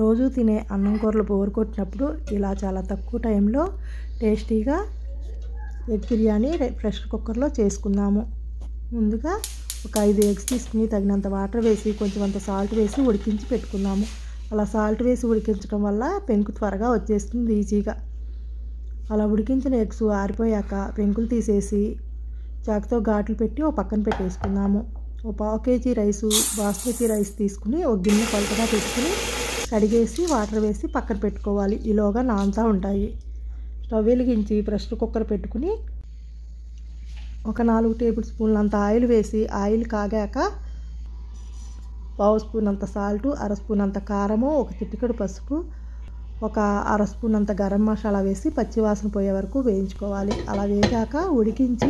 రోజు తినే అన్నం కూరలు బోరు కొట్టినప్పుడు ఇలా చాలా తక్కువ టైంలో టేస్టీగా ఎగ్ బిర్యానీ ప్రెషర్ కుక్కర్లో చేసుకుందాము ముందుగా ఒక ఐదు ఎగ్స్ తీసుకుని తగినంత వాటర్ వేసి కొంచెం అంత సాల్ట్ వేసి ఉడికించి పెట్టుకుందాము అలా సాల్ట్ వేసి ఉడికించడం వల్ల పెంకు త్వరగా వచ్చేస్తుంది ఈజీగా అలా ఉడికించిన ఎగ్స్ ఆరిపోయాక పెంకులు తీసేసి చాకుతో ఘాట్లు పెట్టి ఓ పక్కన పెట్టేసుకుందాము ఓ పావు కేజీ రైసు బాస్మతి రైస్ తీసుకుని ఒక గిన్నె కొలతగా పెట్టుకుని కడిగేసి వాటర్ వేసి పక్కన పెట్టుకోవాలి ఈలోగా నానుతూ ఉంటాయి స్టవ్ వెలిగించి ప్రెషర్ కుక్కర్ పెట్టుకుని ఒక నాలుగు టేబుల్ స్పూన్లు అంత ఆయిల్ వేసి ఆయిల్ కాగాక పావు స్పూన్ అంత సాల్టు అర స్పూన్ అంత కారము ఒక చిటికెడు పసుపు ఒక అర స్పూన్ అంత గరం మసాలా వేసి పచ్చివాసన పోయే వరకు వేయించుకోవాలి అలా వేగాక ఉడికించి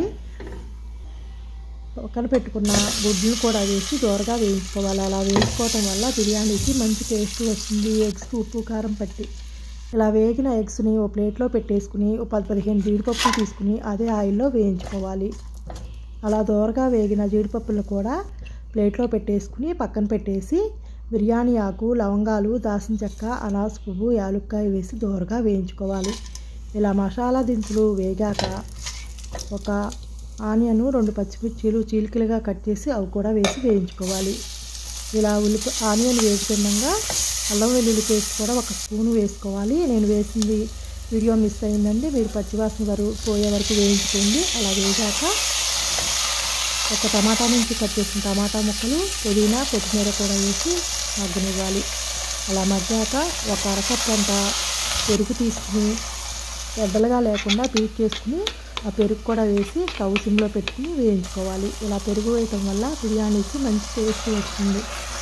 పక్కన పెట్టుకున్న గుడ్లు కూడా వేసి దోరగా వేయించుకోవాలి అలా వేయించుకోవటం వల్ల బిర్యానీకి మంచి టేస్ట్ వస్తుంది ఎగ్స్ ఉప్పు కారం పట్టి ఇలా వేగిన ఎగ్స్ని ఓ ప్లేట్లో పెట్టేసుకుని ఓ పది పదిహేను జీడిపప్పులు తీసుకుని అదే ఆయిల్లో వేయించుకోవాలి అలా దోరగా వేగిన జీడిపప్పులు కూడా ప్లేట్లో పెట్టేసుకుని పక్కన పెట్టేసి బిర్యానీ ఆకు లవంగాలు దాసిన చెక్క అనాస పువ్వు యాలుక్కాయ వేసి దోరగా వేయించుకోవాలి ఇలా మసాలా దినుసులు వేగాక ఒక ఆనియన్ రెండు పచ్చిమిర్చీలు చీలికలుగా కట్ చేసి అవి కూడా వేసి వేయించుకోవాలి ఇలా ఉల్లిప ఆనియన్ వేగుతుండగా అల్లం వెల్లుల్లి పేస్ట్ కూడా ఒక స్పూన్ వేసుకోవాలి నేను వేసింది వీడియో మిస్ అయిందండి మీరు పచ్చివాసన వరకు పోయే వరకు వేయించుకోండి అలా వేగాక ఒక టమాటా నుంచి కట్ చేసిన టమాటా ముక్కలు పుదీనా కొత్తిమీర కూడా వేసి మగ్గనివ్వాలి అలా మగ్గాక ఒక అరకప్ అంత పెరుగు తీసుకుని ఎడ్డలుగా లేకుండా బీట్ చేసుకుని ఆ పెరుగు కూడా వేసి స్టవ్ సిమ్లో పెట్టుకుని వేయించుకోవాలి ఇలా పెరుగు వేయటం వల్ల బిర్యానీకి మంచి టేస్ట్ వస్తుంది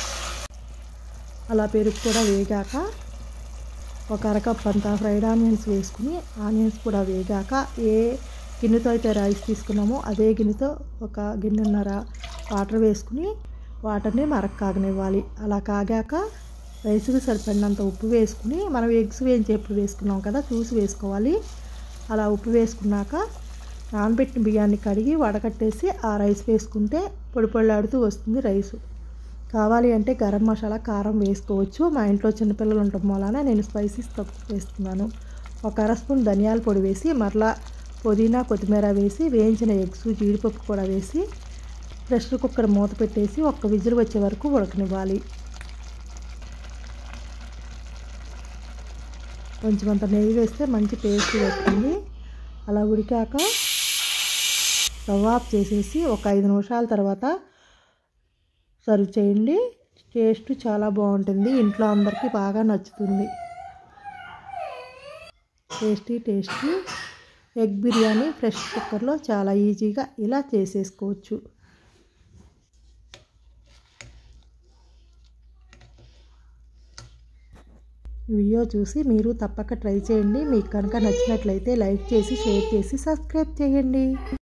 అలా పెరుగు కూడా వేగాక ఒక అరకప్ అంతా ఫ్రైడ్ ఆనియన్స్ వేసుకుని ఆనియన్స్ కూడా వేగాక ఏ గిన్నెతో అయితే రైస్ తీసుకున్నామో అదే గిన్నెతో ఒక గిన్నెన్నర వాటర్ వేసుకుని వాటర్ని మరక కాగనివ్వాలి అలా కాగాక రైస్కి సరిపడినంత ఉప్పు వేసుకుని మనం ఎగ్స్ వేయించేప్పుడు వేసుకున్నాం కదా చూసి వేసుకోవాలి అలా ఉప్పు వేసుకున్నాక నానబెట్టిన బియ్యాన్ని కడిగి వడకట్టేసి ఆ రైస్ వేసుకుంటే పొడి పొడిలాడుతూ వస్తుంది రైసు కావాలి అంటే గరం మసాలా కారం వేసుకోవచ్చు మా ఇంట్లో చిన్నపిల్లలు ఉండటం వలన నేను స్పైసీస్ తక్కువ వేస్తున్నాను ఒక అర స్పూన్ ధనియాల పొడి వేసి మరలా పుదీనా కొత్తిమీర వేసి వేయించిన ఎగ్స్ జీడిపప్పు కూడా వేసి ప్రెషర్ కుక్కర్ మూత పెట్టేసి ఒక్క విజిల్ వచ్చే వరకు ఉడకనివ్వాలి కొంచెం అంత నెయ్యి వేస్తే మంచి టేస్ట్ వస్తుంది అలా ఉడికాక స్టవ్ ఆఫ్ చేసేసి ఒక ఐదు నిమిషాల తర్వాత సర్వ్ చేయండి టేస్ట్ చాలా బాగుంటుంది ఇంట్లో అందరికీ బాగా నచ్చుతుంది tasty tasty egg biryani fresh కుక్కర్లో చాలా ఈజీగా ఇలా చేసేసుకోవచ్చు వీడియో చూసి మీరు తప్పక ట్రై చేయండి మీకు కనుక నచ్చినట్లయితే లైక్ చేసి షేర్ చేసి సబ్స్క్రైబ్ చేయండి